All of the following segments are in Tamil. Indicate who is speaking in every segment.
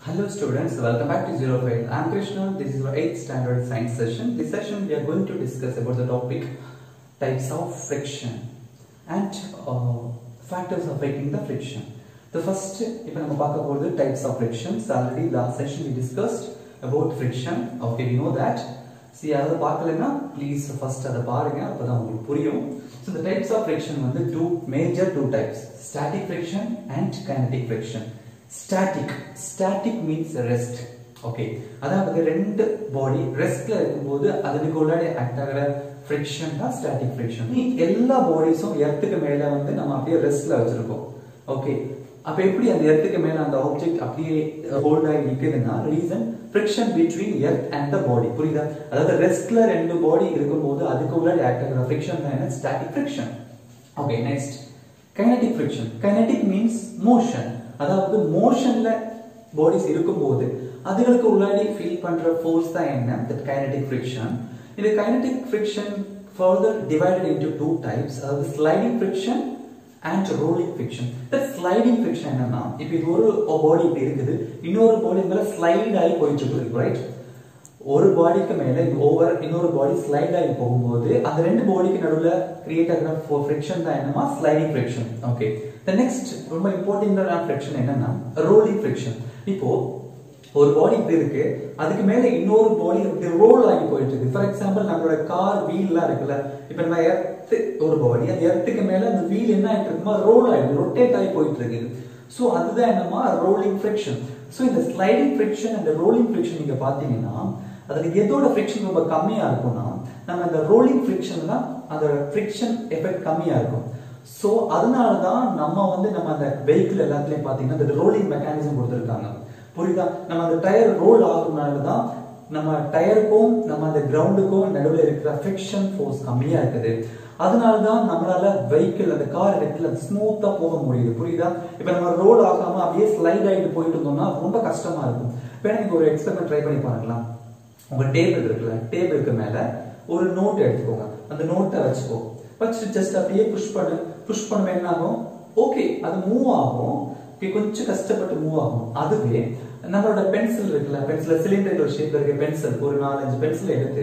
Speaker 1: Hello students, welcome back to Zero Fail. I am Krishna. This is our 8th standard science session. This session we are going to discuss about the topic types of friction and uh, factors affecting the friction. The first, இப்போ நம்ம பார்க்க போகிறது types of frictions. Already last session we discussed about friction. Okay, we know that. See, யாராவது பார்க்கலன்னா ப்ளீஸ் ஃபர்ஸ்ட் அதை பாருங்க அப்பதான் உங்களுக்கு புரியும் so the types of friction வந்து two major two types static friction and kinetic friction static static means rest okay அதாவது ரெண்டு பாடி ரெஸ்ட்ல இருக்கும்போது அதுக்கு உள்ளாடி ஆக்ட் ஆகிற ஃப்ரிக்ஷன் தான் ஸ்டாட்டிக் ஃப்ரிக்ஷன் எல்லா பாடிஸும் எர்த்துக்கு மேல வந்து நம்ம அப்படியே ரெஸ்ட்ல வச்சிருக்கோம் ஓகே அப்ப எப்படி அந்த எர்த்துக்கு மேல அந்த ஆப்ஜெக்ட் அப்படியே ஹோல்ட் ஆகி நிக்குதுன்னா reason friction between earth and the body புரியுதா அதாவது ரெஸ்ட்ல ரெண்டு பாடி இருக்கும்போது அதுக்கு உள்ளாடி ஆக்ட் ஆகிற ஃப்ரிக்ஷன் தான் என்ன static friction okay next kinetic friction kinetic means motion அதாவது மோஷன்ல பாடிஸ் இருக்கும்போது அதுகளுக்கு உள்ளாடி ஃபீல் பண்ற ஃபோர்ஸ் தான் என்ன தட் கைனடிக் ஃப்ரிக்ஷன் இந்த kinetic friction further divided into two types அதாவது sliding friction and rolling friction that sliding friction என்னன்னா இப்போ இது ஒரு பாடி இப்படி இருக்குது இன்னொரு பாடி மேல ஸ்லைட் ஆகி போயிட்டு இருக்கு ரைட் ஒரு பாடிக்கு மேல ஓவர் இன்னொரு பாடி ஸ்லைட் ஆகி போகும்போது அந்த ரெண்டு பாடிக்கு நடுவுல கிரியேட் ஆகிற ஃப்ரிக்ஷன் தான் என்னமா sliding friction okay the next ரொம்ப இம்பார்ட்டன்டான ஃப்ரிக்ஷன் என்னன்னா ரோலிங் ஃப்ரிக்ஷன் இப்போ ஒரு பாடி இப்படி இருக்கு அதுக்கு மேல இன்னொரு பாடி இப்படி ரோல் ஆகி போயிட்டு இருக்கு ஃபார் எக்ஸாம்பிள் நம்மளோட கார் வீல்லாம் இருக்குல்ல இப்ப நம்ம எர்த்து ஒரு பாடி அந்த எர்த்துக்கு மேல அந்த வீல் என்ன ஆயிட்டு இருக்குமா ரோல் ஆயிடுது ரொட்டேட் ஆகி போயிட்டு இருக்குது ஸோ அதுதான் என்னமா ரோலிங் ஃப்ரிக்ஷன் ஸோ இந்த sliding friction and rolling friction நீங்க பாத்தீங்கன்னா அதுல எதோட ஃப்ரிக்ஷன் ரொம்ப கம்மியா இருக்கும்னா நம்ம இந்த ரோலிங் ஃப்ரிக்ஷன் தான் அந்த ஃப்ரிக்ஷன் எஃபெக்ட் கம்மியா இருக்கும் ஸோ அதனால தான் நம்ம வந்து நம்ம அந்த வெஹிக்கிள் எல்லாத்துலயும் பாத்தீங்கன்னா இந்த ரோலிங் மெக்கானிசம் கொடுத்துருக்காங்க புரியுதா நம்ம அந்த டயர் ரோல் ஆகுறதுனால தான் நம்ம டயருக்கும் நம்ம அந்த கிரவுண்டுக்கும் நடுவில் இருக்கிற ஃபிரிக்ஷன் ஃபோர்ஸ் கம்மியா இருக்குது அதனால தான் நம்மளால வெஹிக்கிள் அந்த கார் இடத்துல ஸ்மூத்தா போக முடியுது புரியுதா இப்போ நம்ம ரோல் ஆகாம அப்படியே ஸ்லைட் ஆகிட்டு போயிட்டு இருந்தோம்னா ரொம்ப கஷ்டமா இருக்கும் இப்போ நீங்க ஒரு எக்ஸ்பெரிமெண்ட் ட்ரை பண்ணி பாருங்களா உங்க டேபிள் இருக்குல்ல டேபிளுக்கு மேல ஒரு நோட் எடுத்துக்கோங்க அந்த நோட்டை வச்சுக்கோ வச்சுட்டு ஜஸ்ட் அப்படியே புஷ் பண்ணு புஷ் பண்ண என்ன ஆகும் ஓகே அது மூவ் ஆகும் கொஞ்சம் கஷ்டப்பட்டு மூவ் ஆகும் அதுவே நம்மளோட பென்சில் இருக்குல்ல பென்சில் சிலிண்டர் ஷேப்ல இருக்க பென்சில் ஒரு நாலஞ்சு பென்சில் எடுத்து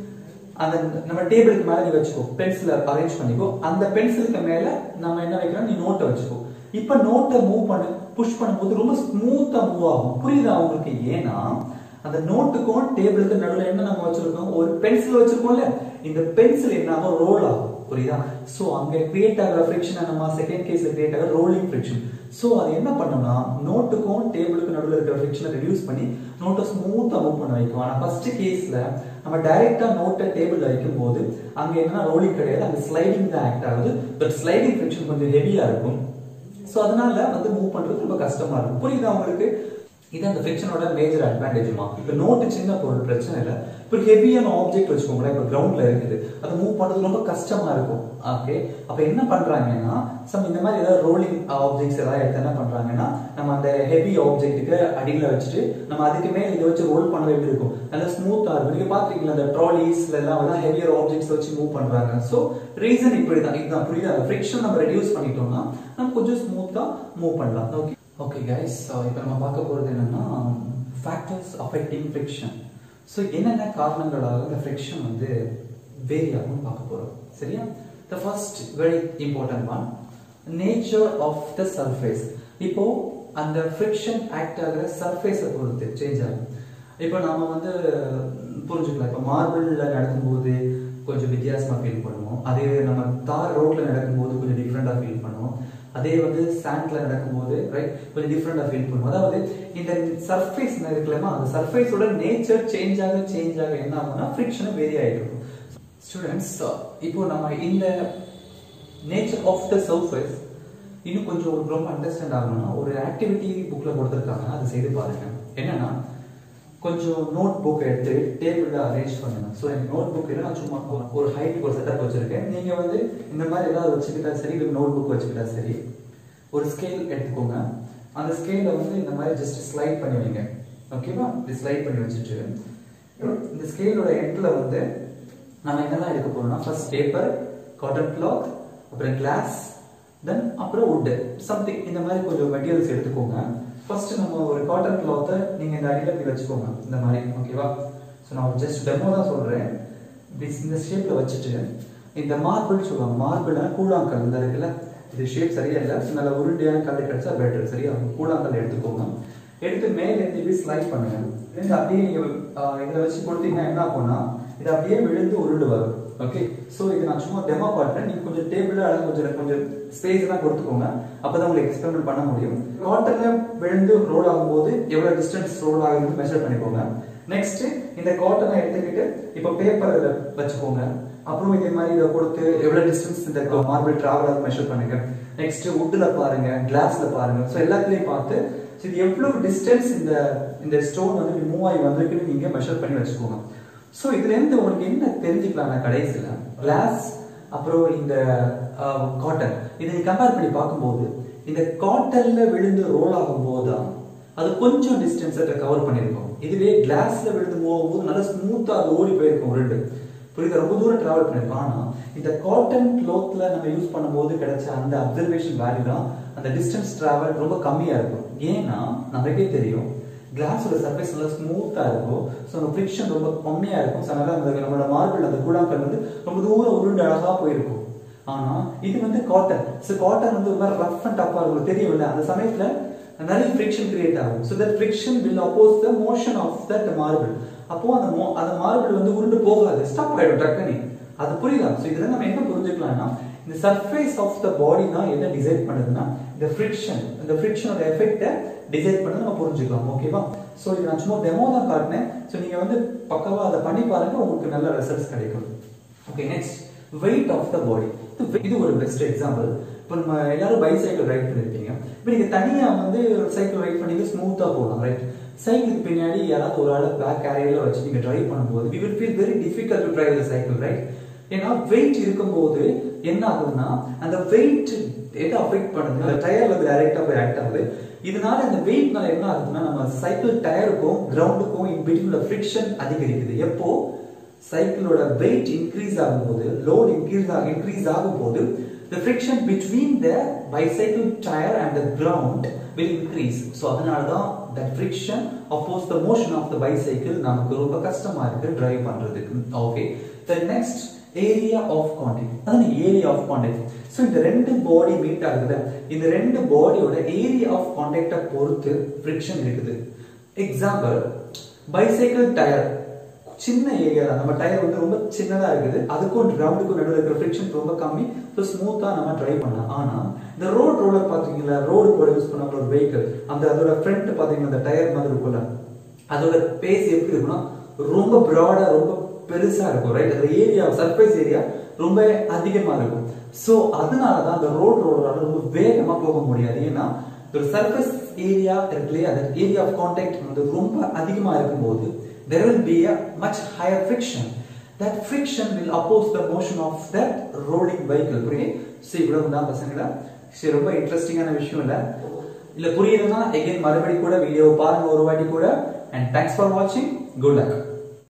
Speaker 1: அந்த நம்ம டேபிளுக்கு மேல நீ வச்சுக்கோ பென்சில அரேஞ்ச் பண்ணிக்கோ அந்த பென்சிலுக்கு மேல நம்ம என்ன வைக்கிறோம் நீ நோட்டை வச்சுக்கோ இப்ப நோட்டை மூவ் பண்ணு புஷ் பண்ணும்போது ரொம்ப ஸ்மூத்தா மூவ் ஆகும் புரியுதா உங்களுக்கு ஏன்னா அந்த நோட்டுக்கும் டேபிளுக்கு நடுவில் என்ன நம்ம வச்சிருக்கோம் ஒரு பென்சில் வச்சிருக்கோம்ல இந்த பென்சில் என்ன ஆகும் ரோல் ஆகும் புரியுதா சோ அங்க கிரியேட் ஆகிற ஃபிரிக்ஷன் நம்ம செகண்ட் கேஸ்ல கிரியேட் ஆகிற ரோலிங் ஃபிரிக்ஷன் சோ அது என்ன பண்ணோம்னா நோட்டுக்கும் டேபிளுக்கு நடுவில் இருக்கிற ஃபிரிக்ஷனை ரெடியூஸ் பண்ணி நோட்டை ஸ்மூத்தா மூவ் பண்ண வைக்கும் ஆனா ஃபர்ஸ்ட் கேஸ்ல நம்ம டைரக்டா நோட்டை டேபிள்ல வைக்கும் போது அங்க என்னன்னா ரோலிங் கிடையாது அங்க ஸ்லைடிங் தான் ஆக்ட் ஆகுது பட் ஸ்லைடிங் ஃபிரிக்ஷன் கொஞ்சம் ஹெவியா இருக்கும் சோ அதனால வந்து மூவ் பண்றது ரொம்ப கஷ்டமா இருக்கும் புரியுதா உங்களுக்கு இது அந்த ஃபிக்ஷனோட மேஜர் அட்வான்டேஜ்மா இப்போ நோட்டு சின்ன பொருள் பிரச்சனை இல்லை இப்போ ஹெவியான ஆப்ஜெக்ட் வச்சுக்கோங்களேன் இப்போ கிரவுண்ட்ல இருக்குது அதை மூவ் பண்றது ரொம்ப கஷ்டமா இருக்கும் ஓகே அப்ப என்ன பண்றாங்கன்னா சம் இந்த மாதிரி ஏதாவது ரோலிங் ஆப்ஜெக்ட்ஸ் ஏதாவது எடுத்து என்ன பண்றாங்கன்னா நம்ம அந்த ஹெவி ஆப்ஜெக்ட்டுக்கு அடியில வச்சுட்டு நம்ம அதுக்கு மேல இதை வச்சு ரோல் பண்ண வேண்டி இருக்கும் நல்லா ஸ்மூத்தா இருக்கும் நீங்க பாத்தீங்களா அந்த ட்ராலிஸ்ல எல்லாம் வந்து ஹெவியர் ஆப்ஜெக்ட்ஸ் வச்சு மூவ் பண்றாங்க ஸோ ரீசன் இப்படிதான் இதுதான் புரியுது அந்த ஃபிரிக்ஷன் நம்ம ரெடியூஸ் பண்ணிட்டோம்னா நம்ம கொஞ்சம் ஸ்மூத்தா மூவ் பண்ணலாம் ஓகே ஓகே கைஸ் இப்போ நம்ம பார்க்க போகிறது என்னன்னா ஃபேக்டர்ஸ் அஃபெக்டிங் ஃப்ரிக்ஷன் ஸோ என்னென்ன காரணங்களாக இந்த ஃப்ரிக்ஷன் வந்து வேரி ஆகும் பார்க்க போகிறோம் சரியா the first very important one nature of the surface இப்போ அந்த ஃப்ரிக்ஷன் ஆக்ட் ஆகிற சர்ஃபேஸை பொறுத்து சேஞ்ச் ஆகும் இப்போ நாம வந்து புரிஞ்சுக்கலாம் இப்போ மார்பிளில் நடக்கும்போது கொஞ்சம் வித்தியாசமாக ஃபீல் பண்ணுவோம் அதே நம்ம தார் ரோட்ல நடக்கும்போது கொஞ்சம் டிஃப்ரெண்டாக ஃபீல் பண்ணுவோம் அதே வந்து சாண்ட்ல நடக்கும்போது ரைட் கொஞ்சம் டிஃப்ரெண்டா ஃபீல் பண்ணுவோம் அதாவது இந்த சர்ஃபேஸ் இருக்குல்லமா அந்த சர்ஃபேஸோட நேச்சர் சேஞ்ச் ஆக சேஞ்ச் ஆக என்ன ஆகும்னா ஃப்ரிக்ஷன் வேரி ஆகிட்டு இருக்கும் ஸ்டூடெண்ட்ஸ் இப்போ நம்ம இந்த நேச்சர் ஆஃப் த சர்ஃபேஸ் இன்னும் கொஞ்சம் உங்களுக்கு ரொம்ப அண்டர்ஸ்டாண்ட் ஆகணும்னா ஒரு ஆக்டிவிட்டி புக்ல கொடுத்துருக்காங்க அதை செய்து பாருங்க என்னன்னா கொஞ்சம் நோட் புக் எடுத்து டேபிள்ல அரேஞ்ச் பண்ணுங்க ஸோ எனக்கு நோட் புக் நான் சும்மா ஒரு ஹைட் ஒரு செட்டப் வச்சிருக்கேன் நீங்க வந்து இந்த மாதிரி ஏதாவது வச்சுக்கிட்டா சரி இல்லை நோட் புக் வச்சுக்கிட்டா சரி ஒரு ஸ்கேல் எடுத்துக்கோங்க அந்த ஸ்கேல வந்து இந்த மாதிரி ஜஸ்ட் ஸ்லைட் பண்ணி வைங்க ஓகேவா இப்படி ஸ்லைட் பண்ணி வச்சுட்டு இந்த ஸ்கேலோட எண்ட்ல வந்து நம்ம என்னெல்லாம் எடுக்க போறோம்னா ஃபர்ஸ்ட் பேப்பர் காட்டன் கிளாத் அப்புறம் கிளாஸ் தென் அப்புறம் வுட் சம்திங் இந்த மாதிரி கொஞ்சம் மெட்டீரியல்ஸ் எடுத்துக்கோங்க ஃபர்ஸ்ட் நம்ம ஒரு காட்டன் கிளாத்தை நீங்க இந்த அடியில இப்படி வச்சுக்கோங்க இந்த மாதிரி ஓகேவா ஸோ நான் ஜஸ்ட் டெமோ தான் சொல்றேன் இப்படி இந்த ஷேப்ல வச்சுட்டு இந்த மார்பிள் சொல்லுவாங்க மார்பிள் கூழாங்கல் இந்த இருக்குல்ல இது ஷேப் சரியா இல்லை நல்ல உருண்டையான கல் கிடைச்சா பெட்டர் சரியா கூழாங்கல் எடுத்துக்கோங்க எடுத்து மேல இருந்து இப்படி ஸ்லைட் பண்ணுங்க இருந்து அப்படியே நீங்க ஆஹ், இதுல வச்சு கொடுத்தீங்கன்னா என்ன ஆகும்னா இது அப்படியே விழுந்து உருண்டு வரும் ஓகே சோ இது நான் சும்மா டெமோ காட்டுறேன் நீங்க கொஞ்சம் டேபிள் அழகு கொஞ்சம் கொஞ்சம் ஸ்பேஸ் எல்லாம் கொடுத்துக்கோங்க அப்பதான் உங்களுக்கு எக்ஸ்பெரிமெண்ட் பண்ண முடியும் காட்டன்ல விழுந்து ரோல் ஆகும்போது எவ்வளவு டிஸ்டன்ஸ் ரோல் ஆகுதுன்னு மெஷர் பண்ணிக்கோங்க நெக்ஸ்ட் இந்த காட்டனை எடுத்துக்கிட்டு இப்போ பேப்பர் வச்சுக்கோங்க அப்புறம் இதே மாதிரி இதை கொடுத்து எவ்வளவு டிஸ்டன்ஸ் இந்த மார்பிள் டிராவல் ஆகுது மெஷர் பண்ணுங்க நெக்ஸ்ட் வுட்ல பாருங்க கிளாஸ்ல பாருங்க ஸோ எல்லாத்துலயும் பார்த்து so இது எவ்வளவு டிஸ்டன்ஸ் இந்த இந்த ஸ்டோன் வந்து மூவ் ஆகி வந்திருக்குன்னு நீங்க மெஷர் பண்ணி வச்சுக்கோங்க ஸோ இதுல இருந்து உங்களுக்கு என்ன தெரிஞ்சுக்கலாம்னா கடைசியில கிளாஸ் அப்புறம் இந்த காட்டன் இதை கம்பேர் பண்ணி பார்க்கும்போது இந்த காட்டன்ல விழுந்து ரோல் ஆகும் போதுதான் அது கொஞ்சம் டிஸ்டன்ஸ் கவர் பண்ணிருக்கும் இதுவே கிளாஸ்ல விழுந்து போகும்போது நல்லா ஸ்மூத்தா அது ஓடி போயிருக்கும் உருண்டு புரியுது ரொம்ப தூரம் டிராவல் பண்ணிருக்கும் ஆனா இந்த காட்டன் க்ளோத்ல நம்ம யூஸ் பண்ணும்போது கிடைச்ச அந்த அப்சர்வேஷன் வேல்யூ தான் அந்த டிஸ்டன்ஸ் டிராவல் ரொம்ப கம்மியா இருக்கும் ஏன்னா நமக்கே தெரியும் கிளாஸோட சர்ஃபேஸ் நல்லா ஸ்மூத்தா இருக்கும் ஸோ அந்த ஃப்ரிக்ஷன் ரொம்ப கம்மியா இருக்கும் ஸோ அதனால அந்த நம்மளோட மார்பிள் அந்த கூழாங்கல் வந்து ரொம்ப தூரம் உருண்டு அழகா போயிருக்கும் ஆனா இது வந்து காட்டன் ஸோ காட்டன் வந்து ஒரு மாதிரி ரஃப் அண்ட் டப்பா இருக்கும் தெரியும்ல அந்த சமயத்துல நிறைய ஃப்ரிக்ஷன் கிரியேட் ஆகும் so that friction will oppose the motion of that marble அப்போ அந்த மோ அந்த மார்பிள் வந்து உருண்டு போகாது ஸ்டாப் ஆயிடும் டக்குனி அது புரியுதா ஸோ இதுல நம்ம என்ன புரிஞ்சுக்கலாம்னா இந்த சர்ஃபேஸ் ஆஃப் த பாடி தான் என்ன டிசைட் பண்ணுதுன்னா இந்த ஃப்ரிக்ஷன் இந்த ஃப்ரிக்ஷனோட எஃபெக்ட்டை டிசைட் பண்ணி நம்ம புரிஞ்சுக்கலாம் ஓகேவா ஸோ இது நான் சும்மா டெமோ தான் காட்டினேன் ஸோ நீங்க வந்து பக்கவா அதை பண்ணி பாருங்க உங்களுக்கு நல்ல ரிசல்ட்ஸ் கிடைக்கும் okay next weight of the body இது ஒரு பெஸ்ட் எக்ஸாம்பிள் இப்போ நம்ம எல்லாரும் பைசைக்கிள் ரைட் பண்ணிருப்பீங்க இப்போ நீங்க தனியா வந்து சைக்கிள் ரைட் பண்ணீங்க ஸ்மூத்தா போகலாம் ரைட் சைக்கிளுக்கு பின்னாடி யாராவது ஒரு ஆள் பேக் கேரியர்ல வச்சு நீங்க டிரைவ் பண்ணும்போது we will feel very difficult to drive the cycle right ஏன்னா வெயிட் இருக்கும்போது என்ன ஆகுதுன்னா அந்த வெயிட் எதை அஃபெக்ட் பண்ணுது அந்த டயர் வந்து டைரக்டா போய் ஆக்ட் ஆகுது இதனால இந்த வெயிட்னால என்ன ஆகுதுன்னா நம்ம சைக்கிள் டயருக்கும் கிரவுண்டுக்கும் இன் பிட்வீன்ல ஃப்ரிக்ஷன் அதிகரிக்குது எப்போ சைக்கிளோட வெயிட் இன்க்ரீஸ் ஆகும்போது லோட் இன்க்ரீஸ் ஆக இன்க்ரீஸ் ஆகும்போது the friction between the bicycle tire and the ground will increase so அதனால தான் that friction oppose the motion of the bicycle நமக்கு ரொம்ப கஷ்டமா இருக்கு டிரைவ் பண்றதுக்கு okay the next area of contact அதான் ஏரியா ஆஃப் கான்டாக்ட் ஸோ இந்த ரெண்டு பாடி மீட் ஆகுது இந்த ரெண்டு பாடியோட ஏரியா ஆஃப் கான்டாக்டை பொறுத்து ஃப்ரிக்ஷன் இருக்குது எக்ஸாம்பிள் பைசைக்கிள் டயர் சின்ன ஏரியா தான் நம்ம டயர் வந்து ரொம்ப சின்னதா இருக்குது அதுக்கும் கிரவுண்டுக்கும் நடுவில் இருக்கிற ஃப்ரிக்ஷன் ரொம்ப கம்மி ஸோ ஸ்மூத்தா நம்ம ட்ரை பண்ணலாம் ஆனா இந்த ரோட் ரோலர் பாத்தீங்களா ரோடு போட யூஸ் பண்ண ஒரு வெஹிக்கிள் அந்த அதோட ஃப்ரண்ட் பாத்தீங்கன்னா அந்த டயர் மாதிரி இருக்கும்ல அதோட பேஸ் எப்படி இருக்கும்னா ரொம்ப ப்ராடா ரொம்ப பெருசா இருக்கும் ரைட் அந்த ஏரியா சர்ஃபேஸ் ஏரியா ரொம்ப அதிகமா இருக்கும் சோ அதனால தான் அந்த ரோட் ரோலரால ரொம்ப வேகமா போக முடியாது ஏன்னா ஒரு சர்ஃபேஸ் ஏரியா இருக்கு இல்லையா அந்த ஏரியா ஆஃப் கான்டாக்ட் வந்து ரொம்ப அதிகமா இருக்கும்போது there will be a much higher friction that friction will oppose the motion of that rolling vehicle புரியுது சோ இவ்வளவு தான் பசங்களா சரி ரொம்ப இன்ட்ரெஸ்டிங்கான விஷயம் இல்ல இல்ல புரியுதுன்னா எகைன் மறுபடியும் கூட வீடியோ பாருங்க ஒரு வாட்டி கூட அண்ட் தேங்க்ஸ் ஃபார் வாட்சிங் குட் லக்